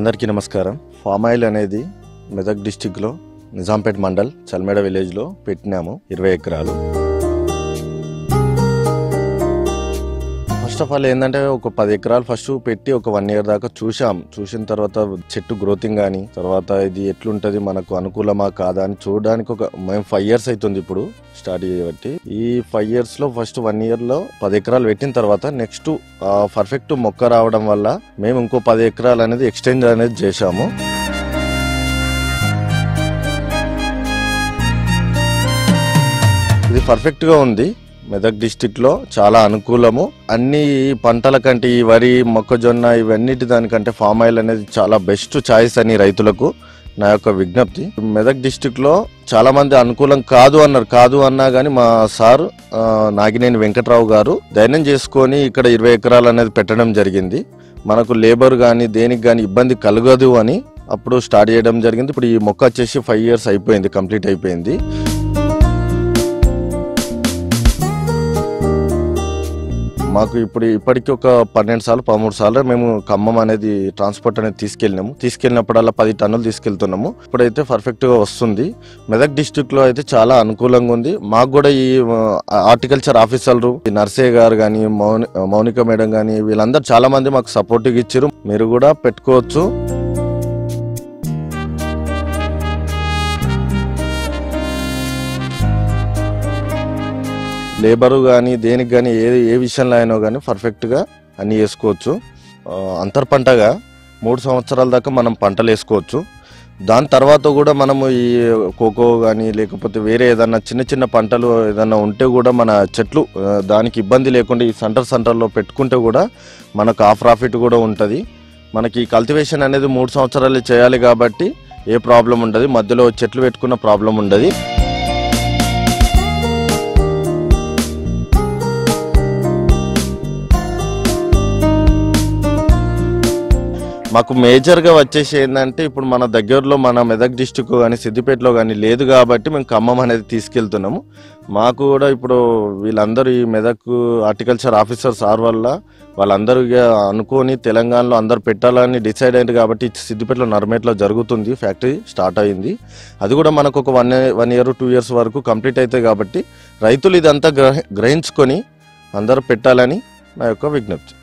అందరికీ నమస్కారం palm oil అనేది మెదక్ డిస్టిక్లో నిజాంపేట్ మండల్ చల్మేడ విలేజ్లో పెట్టినాము ఇరవై ఎకరాలు ఫస్ట్ ఆఫ్ ఆల్ ఏంటంటే ఒక పది ఎకరాలు ఫస్ట్ పెట్టి ఒక వన్ ఇయర్ దాకా చూసాం చూసిన తర్వాత చెట్టు గ్రోతింగ్ కానీ తర్వాత ఇది ఎట్లుంటది మనకు అనుకూలమా కాదా అని చూడడానికి ఒక మేము ఫైవ్ ఇయర్స్ అవుతుంది ఇప్పుడు స్టార్ట్ చేయబట్టి ఈ ఫైవ్ ఇయర్స్ లో ఫస్ట్ వన్ ఇయర్ లో పది ఎకరాలు పెట్టిన తర్వాత నెక్స్ట్ పర్ఫెక్ట్ మొక్క రావడం వల్ల మేము ఇంకో పది ఎకరాలు అనేది ఎక్స్టెండ్ అనేది చేశాము ఇది పర్ఫెక్ట్ గా ఉంది మెదక్ డిస్టిక్ లో చాలా అనుకూలము అన్ని పంటల కంటే ఈ వరి మొక్కజొన్న ఇవన్నిటి దానికంటే ఫామ్ ఆయిల్ అనేది చాలా బెస్ట్ చాయిస్ అని రైతులకు నా యొక్క విజ్ఞప్తి మెదక్ డిస్టిక్ లో చాలా మంది అనుకూలం కాదు అన్నారు కాదు అన్నా గానీ మా సార్ ఆ, నాగినేని వెంకట్రావు గారు ధైర్యం చేసుకొని ఇక్కడ ఇరవై ఎకరాలు అనేది పెట్టడం జరిగింది మనకు లేబర్ కానీ దేనికి కానీ ఇబ్బంది కలగదు అని అప్పుడు స్టార్ట్ చేయడం జరిగింది ఇప్పుడు ఈ మొక్క వచ్చేసి ఫైవ్ ఇయర్స్ అయిపోయింది కంప్లీట్ అయిపోయింది మాకు ఇప్పుడు ఇప్పటికి ఒక పన్నెండు సార్లు పదమూడు సార్లు మేము ఖమ్మం అనేది ట్రాన్స్పోర్ట్ అనేది తీసుకెళ్ళినాము తీసుకెళ్ళినప్పుడల్లా పది టన్నులు తీసుకెళ్తున్నాము ఇప్పుడైతే పర్ఫెక్ట్ గా వస్తుంది మెదక్ డిస్టిక్ లో అయితే చాలా అనుకూలంగా ఉంది మాకు కూడా ఈ హార్టికల్చర్ ఆఫీసర్లు ఈ నర్సే గారు కానీ మౌని మౌనిక మేడం కానీ వీళ్ళందరూ చాలా మంది మాకు సపోర్ట్ ఇచ్చారు మీరు కూడా పెట్టుకోవచ్చు లేబరు కానీ దేనికి కానీ ఏ ఏ విషయంలో అయినా కానీ పర్ఫెక్ట్గా అన్ని వేసుకోవచ్చు ఆ, అంతర్ పంటగా మూడు సంవత్సరాల దాకా మనం పంటలు వేసుకోవచ్చు దాని తర్వాత కూడా మనము ఈ కోకో కానీ లేకపోతే వేరే ఏదన్నా చిన్న చిన్న పంటలు ఏదన్నా ఉంటే కూడా మన చెట్లు ఆ, దానికి ఇబ్బంది లేకుండా ఈ సెంటర్ సెంటర్లో పెట్టుకుంటే కూడా మనకు ఆ ప్రాఫిట్ కూడా ఉంటుంది మనకి కల్టివేషన్ అనేది మూడు సంవత్సరాలు చేయాలి కాబట్టి ఏ ప్రాబ్లం ఉండదు మధ్యలో చెట్లు పెట్టుకున్న ప్రాబ్లం ఉండదు మాకు మేజర్గా వచ్చేసి ఏంటంటే ఇప్పుడు మన దగ్గరలో మన మెదక్ డిస్టిక్ కానీ సిద్దిపేటలో కానీ లేదు కాబట్టి మేము ఖమ్మం అనేది తీసుకెళ్తున్నాము మాకు కూడా ఇప్పుడు వీళ్ళందరూ ఈ మెదక్ హార్టికల్చర్ ఆఫీసర్ సార్ వల్ల వాళ్ళందరూ ఇక అనుకొని తెలంగాణలో అందరు పెట్టాలని డిసైడ్ అయింది కాబట్టి సిద్దిపేటలో నర్మేట్లో జరుగుతుంది ఫ్యాక్టరీ స్టార్ట్ అయింది అది కూడా మనకు ఒక one one year two years వరకు కంప్లీట్ అవుతాయి కాబట్టి రైతులు ఇదంతా గ్రహ గ్రహించుకొని అందరూ పెట్టాలని నా యొక్క విజ్ఞప్తి